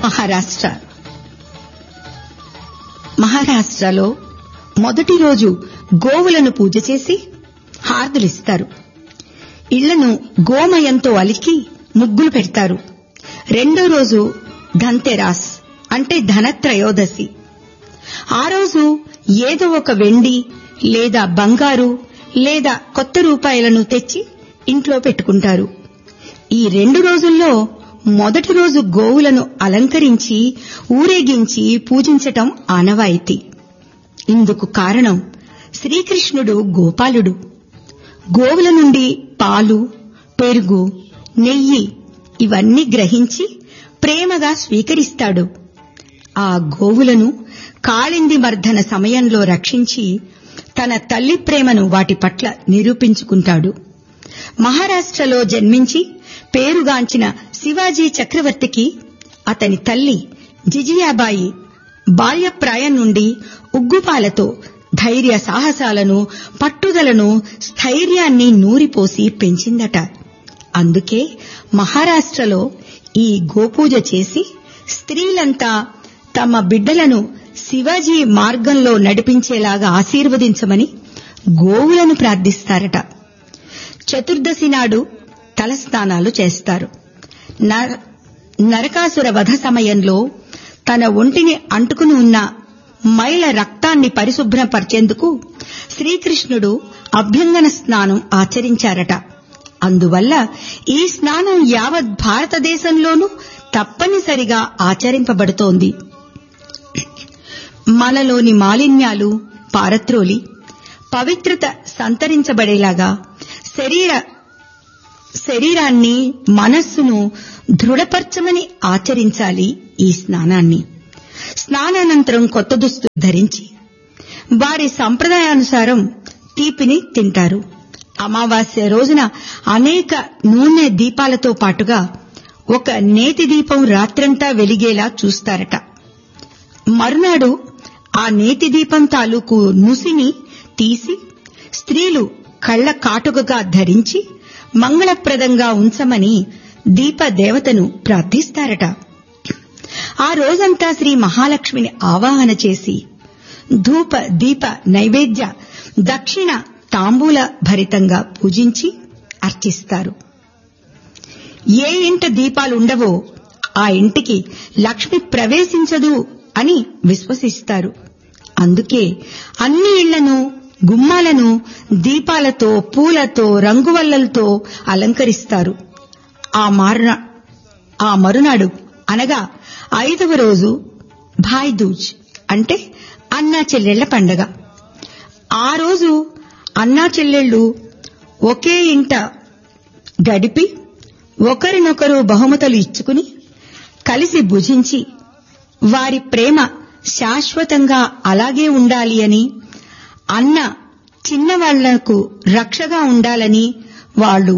మహారాష్ట్ర మహారాష్ట్రలో మొదటి రోజు గోవులను పూజ చేసి హారతులిస్తారు ఇళ్లను గోమయంతో అలికి ముగ్గులు పెడతారు రెండో రోజు ధంతెరాస్ అంటే ధనత్రయోదశి ఆ రోజు ఏదో ఒక వెండి లేదా బంగారు లేదా కొత్త రూపాయలను తెచ్చి ఇంట్లో పెట్టుకుంటారు ఈ రెండు రోజుల్లో మొదటి రోజు గోవులను అలంకరించి ఊరేగించి పూజించటం ఆనవాయితీ ఇందుకు కారణం శ్రీకృష్ణుడు గోపాలుడు గోవుల నుండి పాలు పెరుగు నెయ్యి ఇవన్నీ గ్రహించి ప్రేమగా స్వీకరిస్తాడు ఆ గోవులను కాళింది మర్దన సమయంలో రక్షించి తన తల్లి ప్రేమను వాటి పట్ల నిరూపించుకుంటాడు మహారాష్ట్రలో జన్మించి పేరుగాంచిన శివాజీ చక్రవర్తికి అతని తల్లి జిజియాబాయి బాల్యప్రాయం నుండి ఉగ్గుపాలతో ధైర్య సాహసాలను పట్టుదలను స్థైర్యాన్ని నూరిపోసి పెంచిందట అందుకే మహారాష్ట్రలో ఈ గోపూజ చేసి స్త్రీలంతా తమ బిడ్డలను శివాజీ మార్గంలో నడిపించేలాగా ఆశీర్వదించమని గోవులను ప్రార్థిస్తారట చతుర్దశి నాడు తలస్నానాలు చేస్తారు నర- నరకాసుర వధ సమయంలో తన ఒంటిని అంటుకుని ఉన్న మైల రక్తాన్ని పరిశుభ్రపరిచేందుకు శ్రీకృష్ణుడు అభ్యంగన స్నానం ఆచరించారట అందువల్ల ఈ స్నానం యావత్ భారతదేశంలోనూ తప్పనిసరిగా ఆచరింపబడుతోంది మనలోని మాలిన్యాలు పారత్రోలి పవిత్రత సంతరించబడేలాగా శరీర శరీరాన్ని మనస్సును దృఢపరచమని ఆచరించాలి ఈ స్నానాన్ని స్నానానంతరం కొత్త దుస్తులు ధరించి వారి సంప్రదాయానుసారం తీపిని తింటారు అమావాస్య రోజున అనేక నూనె దీపాలతో పాటుగా ఒక నేతి దీపం రాత్రంతా వెలిగేలా చూస్తారట మరునాడు ఆ నేతి దీపం తాలూకు నుసిని తీసి స్త్రీలు కళ్ల కాటుకగా ధరించి మంగళప్రదంగా ఉంచమని దీప దేవతను ప్రార్థిస్తారట ఆ రోజంతా శ్రీ మహాలక్ష్మిని ఆవాహన చేసి ధూప దీప నైవేద్య దక్షిణ తాంబూల భరితంగా పూజించి అర్చిస్తారు ఏ ఇంట దీపాలుండవో ఆ ఇంటికి లక్ష్మి ప్రవేశించదు అని విశ్వసిస్తారు అందుకే అన్ని ఇళ్లను గుమ్మాలను దీపాలతో పూలతో రంగువల్లలతో అలంకరిస్తారు ఆ మారున ఆ మరునాడు అనగా ఐదవ రోజు భాయ్ దూజ్ అంటే అన్నా చెల్లెళ్ల పండగ ఆ రోజు అన్నా చెల్లెళ్ళు ఒకే ఇంట గడిపి ఒకరినొకరు బహుమతులు ఇచ్చుకుని కలిసి భుజించి వారి ప్రేమ శాశ్వతంగా అలాగే ఉండాలి అని అన్న చిన్నవాళ్లకు రక్షగా ఉండాలని వాళ్ళు